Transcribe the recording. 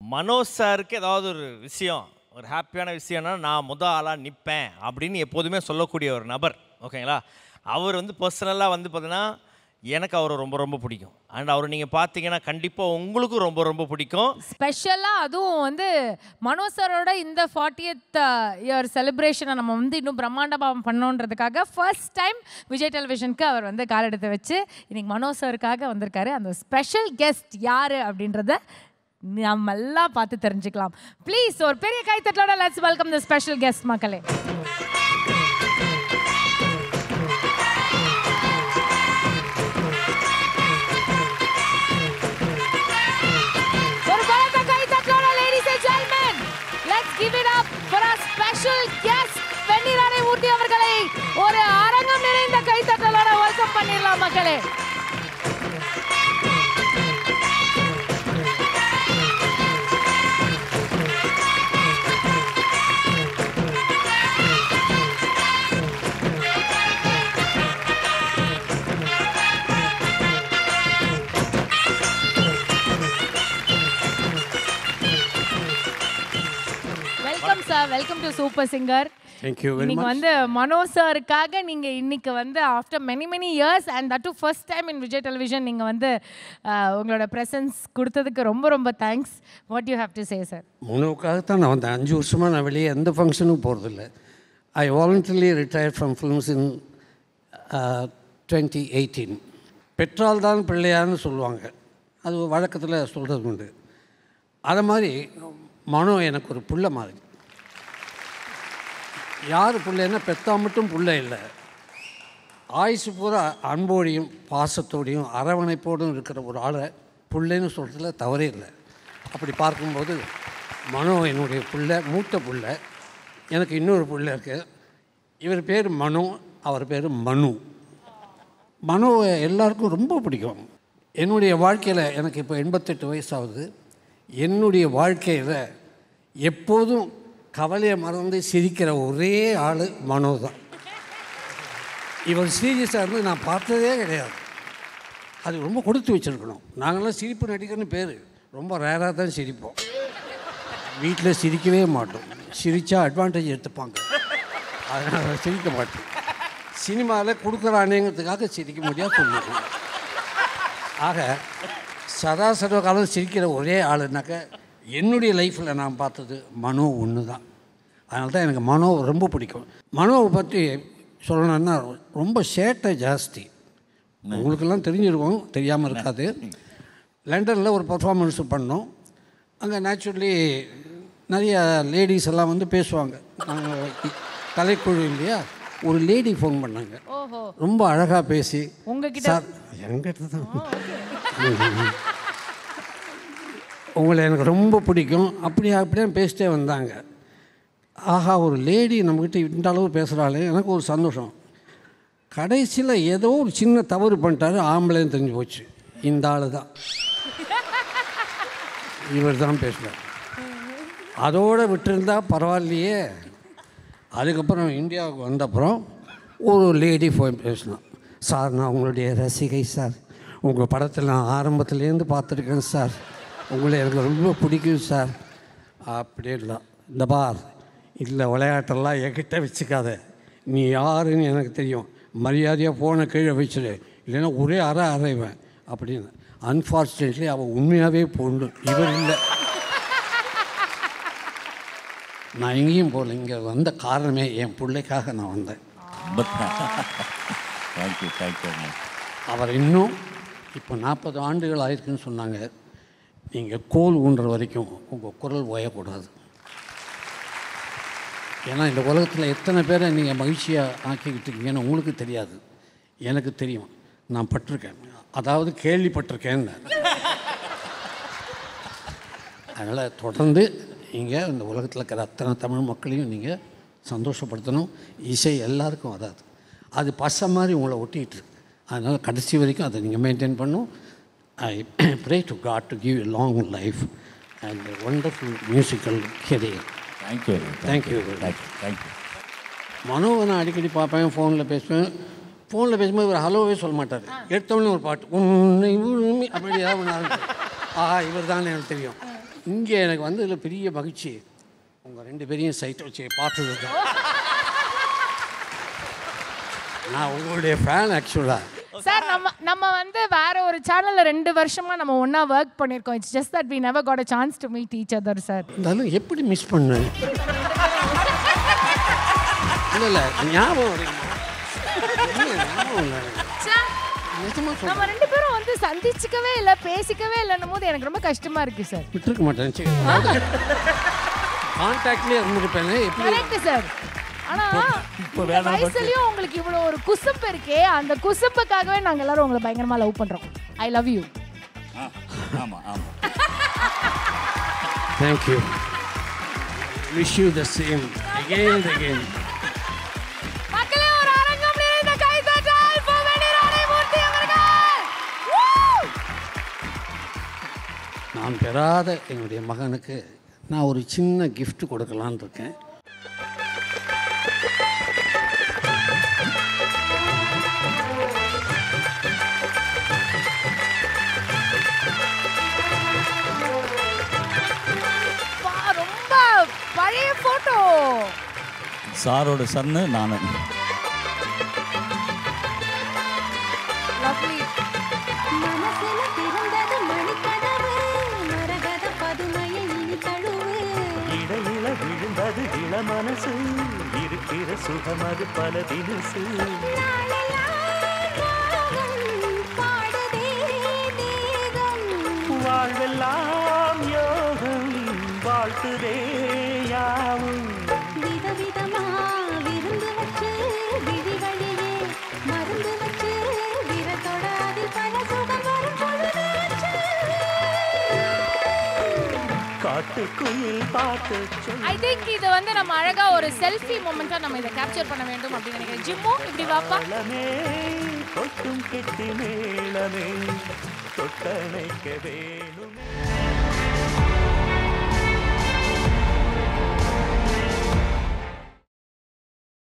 மனோஜ் சாருக்கு ஏதாவது ஒரு விஷயம் ஒரு ஹாப்பியான விஷயம்னா நான் முத ஆளாக நிற்பேன் அப்படின்னு எப்போதுமே சொல்லக்கூடிய ஒரு நபர் ஓகேங்களா அவர் வந்து பர்சனலாக வந்து பார்த்தீங்கன்னா எனக்கு அவரை ரொம்ப ரொம்ப பிடிக்கும் அண்ட் அவர் நீங்கள் பார்த்தீங்கன்னா கண்டிப்பாக உங்களுக்கும் ரொம்ப ரொம்ப பிடிக்கும் ஸ்பெஷலாக அதுவும் வந்து மனோஜ் சாரோட இந்த ஃபார்ட்டியத் இயர் செலிப்ரேஷனை நம்ம வந்து இன்னும் பிரம்மாண்டமாக பண்ணோன்றதுக்காக ஃபர்ஸ்ட் டைம் விஜய் டெலிவிஷனுக்கு அவர் வந்து கால் எடுத்து வச்சு இன்னைக்கு மனோஜ் சாருக்காக வந்திருக்காரு அந்த ஸ்பெஷல் கெஸ்ட் யார் அப்படின்றத நம்ம எல்லாம் பார்த்து தெரிஞ்சுக்கலாம் ப்ளீஸ் ஒரு பெரிய கைத்தட்டலோட let's welcome the special guest மக்களே ஒரு பலத்த கைத்தட்டலோட ladies and gentlemen let's give it up for our special guest வெண்ணிராணி ஊட்டி அவர்களை ஒரு அரங்கம் நிறைந்த கைத்தட்டலோட வெல்கம் பண்ணிடலாம் மக்களே welcome sir welcome to super singer Thank you very இன்னைக்கு much. வந்து மனோ சாருக்காக நீங்க இன்னைக்கு வந்து after many many years and that too first time in Vijay television நீங்க வந்து அஹ், உங்களோட ப்ரெசன்ஸ் கொடுத்ததுக்கு ரொம்ப ரொம்ப thanks what you have to say sir உணவுக்காகத்தான் நான் வந்தேன் அஞ்சு வருஷமாக நான் வெளியே எந்த ஃபங்க்ஷனுக்கும் போகிறதில்ல I voluntarily retire from films in twenty eighteen பெற்றால் தான் பிள்ளையான்னு சொல்லுவாங்க அது வழக்கத்தில் சொல்கிறது உண்டு அதை மாதிரி மனோ எனக்கு ஒரு புள்ள மாதிரி யார் பிள்ளைன்னா பெத்தா மட்டும் புள்ள இல்லை ஆயுசு பூரா அன்போடையும் பாசத்தோடையும் அரவணைப்போடும் இருக்கிற ஒரு ஆளை புள்ளைன்னு சொல்கிறதுல தவறே இல்லை அப்படி பார்க்கும்போது மனோ என்னுடைய புள்ள மூத்த புள்ள எனக்கு இன்னொரு புள்ள இருக்கு இவர் பேர் மனு அவர் பேர் மனு மனுவை எல்லாருக்கும் ரொம்ப பிடிக்கும் என்னுடைய வாழ்க்கையில் எனக்கு இப்போ எண்பத்தெட்டு வயசாகுது என்னுடைய வாழ்க்கையில் எப்போதும் கவலையை மறந்து சிரிக்கிற ஒரே ஆள் மனோ தான் இவர் சீரியஸாக இருந்து நான் பார்த்ததே கிடையாது அது ரொம்ப கொடுத்து வச்சுருக்கணும் நாங்களாம் சிரிப்பு நடிகர்னு பேர் ரொம்ப ரேராக தான் சிரிப்போம் வீட்டில் சிரிக்கவே மாட்டோம் சிரித்தா அட்வான்டேஜ் எடுத்துப்பாங்க அதனால் சிரிக்க மாட்டோம் சினிமாவில் கொடுக்குறானேங்கிறதுக்காக சிரிக்க முடியாது சொல்லுவோம் ஆக சதா சர்வ காலம் சிரிக்கிற ஒரே ஆளுனாக்க என்னுடைய லைஃப்பில் நான் பார்த்தது மனோ ஒன்று தான் அதனால தான் எனக்கு மனோ ரொம்ப பிடிக்கும் மனோவை பற்றி சொல்லணும்னா ரொம்ப சேட்டை ஜாஸ்தி உங்களுக்கெல்லாம் தெரிஞ்சிருக்கும் தெரியாமல் இருக்காது லண்டனில் ஒரு பர்ஃபார்மன்ஸ் பண்ணோம் அங்கே நேச்சுரலி நிறைய லேடிஸ் எல்லாம் வந்து பேசுவாங்க நாங்கள் கலைக்குழு இல்லையா ஒரு லேடி ஃபோன் பண்ணாங்க ஓஹோ ரொம்ப அழகாக பேசி உங்ககிட்ட சார் என்கிட்ட தான் உங்களை எனக்கு ரொம்ப பிடிக்கும் அப்படி அப்படியே பேசிட்டே வந்தாங்க ஆஹா ஒரு லேடி நம்மக்கிட்ட இந்த அளவு பேசுகிறாளே எனக்கு ஒரு சந்தோஷம் கடைசியில் ஏதோ ஒரு சின்ன தவறு பண்ணிட்டாரு ஆம்பளைன்னு தெரிஞ்சு போச்சு இந்த ஆள் தான் இவர் தான் பேசுகிறார் அதோடு விட்டுருந்தா பரவாயில்லையே அதுக்கப்புறம் இந்தியாவுக்கு வந்தப்புறம் ஒரு லேடி ஃபோன் பேசினான் சார் நான் உங்களுடைய ரசிகை சார் உங்கள் படத்தில் நான் ஆரம்பத்துலேருந்து பார்த்துருக்கேன் சார் உங்களை எனக்கு ரொம்ப பிடிக்கும் சார் அப்படின்லாம் இந்த பார் இல்லை விளையாட்டெல்லாம் என்கிட்ட வச்சுக்காத நீ யாருன்னு எனக்கு தெரியும் மரியாதையாக ஃபோனை கீழே வச்சிடு இல்லைன்னா ஒரே அறை அறைவேன் அப்படின்னு அன்ஃபார்ச்சுனேட்லி அவள் உண்மையாகவே பொண்ணு இவர் இல்லை நான் எங்கேயும் போகல இங்கே வந்த காரணமே என் பிள்ளைக்காக நான் வந்தேன் தேங்க்யூ தேங்க்யூ அவர் இன்னும் இப்போ நாற்பது ஆண்டுகள் ஆயிருக்குன்னு சொன்னாங்க நீங்கள் கோல் ஊன்ற வரைக்கும் உங்கள் குரல் ஓயக்கூடாது ஏன்னா இந்த உலகத்தில் எத்தனை பேரை நீங்கள் மகிழ்ச்சியாக ஆக்கிக்கிட்டு இருக்கீங்கன்னு உங்களுக்கு தெரியாது எனக்கு தெரியும் நான் பட்டிருக்கேன் அதாவது கேள்விப்பட்டிருக்கேன்னு அதனால் தொடர்ந்து இங்கே இந்த உலகத்தில் இருக்கிற அத்தனை தமிழ் மக்களையும் நீங்கள் சந்தோஷப்படுத்தணும் இசை எல்லாருக்கும் வராது அது பசை மாதிரி உங்களை ஒட்டிகிட்டு இருக்கு அதனால் கடைசி வரைக்கும் அதை நீங்கள் மெயின்டைன் பண்ணும் I pray to God to give long life and wonderful musical career thank you thank you thank you thank you மனோவை நான் அடிக்கடி பார்ப்பேன் ஃபோனில் பேசுவேன் ஃபோனில் பேசும்போது ஒரு ஹலோவே சொல்ல மாட்டார் எடுத்தோடனே ஒரு பாட்டு உன்னை உரிமை அப்படி ஏதாவது ஒன்று ஆரம்பிப்பார். ஆஹா இவர் தான் எனக்கு தெரியும் இங்கே எனக்கு வந்ததில் பெரிய மகிழ்ச்சி உங்கள் ரெண்டு பேரையும் சைட் வச்சு பார்த்தது தான் நான் உங்களுடைய ஃபேன் ஆக்சுவலாக சார் நம்ம நம்ம வந்து வேற ஒரு சேனல்ல ரெண்டு வருஷமா நம்ம ஒண்ணா ஒர்க் பண்ணிருக்கோம் it's just that we never got a chance to meet each other sir இருந்தாலும் எப்படி மிஸ் பண்ணேன் இல்லை இல்லை ஞாபகம் வருமா? இல்லை, ஞாபகம் இல்லை நிஜமா சொல்றேன் நம்ம ரெண்டு பேரும் வந்து சந்திச்சுக்கவே இல்ல பேசிக்கவே இல்லைன்னும் போது எனக்கு ரொம்ப கஷ்டமா இருக்கு சார் விட்டுருக்க மாட்டேன் சரி கான்டாக்ட்லேயே இருந்திருப்பேனே எப்படி கரெக்ட் சார் ஆனா இந்த வயசுலயும் உங்களுக்கு இவ்வளவு ஒரு குசும்பு இருக்கே அந்த குசும்புக்காகவே நாங்க எல்லாரும் உங்களை பயங்கரமா லவ் பண்றோம் ஐ லவ் யூ ஆமா ஆமா thank you wish you the same again again மக்களே ஒரு அரங்கம் நிறைந்த கைதட்டல் பொம்மணி ராணிமூர்த்தி அவர்கள் Woo! நான் பெறாத என்னுடைய மகனுக்கு நான் ஒரு சின்ன gift கொடுக்கலான்னு இருக்கேன் பா, ரொம்ப பழைய போட்டோ சாரோட சன்னு நானு லவ்லி மனசுல திறந்தது மணிக்கதவு மரகத பதுமையை இனி தழுவு இடையில விழுந்தது இள மனசு இருக்கிற சுகம் அது பல தினசு நாளெல்லாம் ராகம் பாடுதே தேகம் வாழ்வெல்லாம் யோகம் வாழ்த்துதே யாவும் விதவிதமா விருந்து வச்சு விழி வழியே மருந்து வச்சு விரத்தோட அதில் பல சுகம் வரும் பொழுது வச்சு காட்டுக்குயில் பாட்டு சொல் ஐ திங்க் இது வந்து நம்ம அழகா ஒரு செல்ஃபி மூமெண்ட்டா நம்ம இதை கேப்சர் பண்ண வேண்டும் அப்படின்னு நினைக்கிறேன் ஜிம்மு இப்படி வாப்பா மேளமே கொட்டும் கெட்டி மேளமே தொட்டணைக்க வேணுமே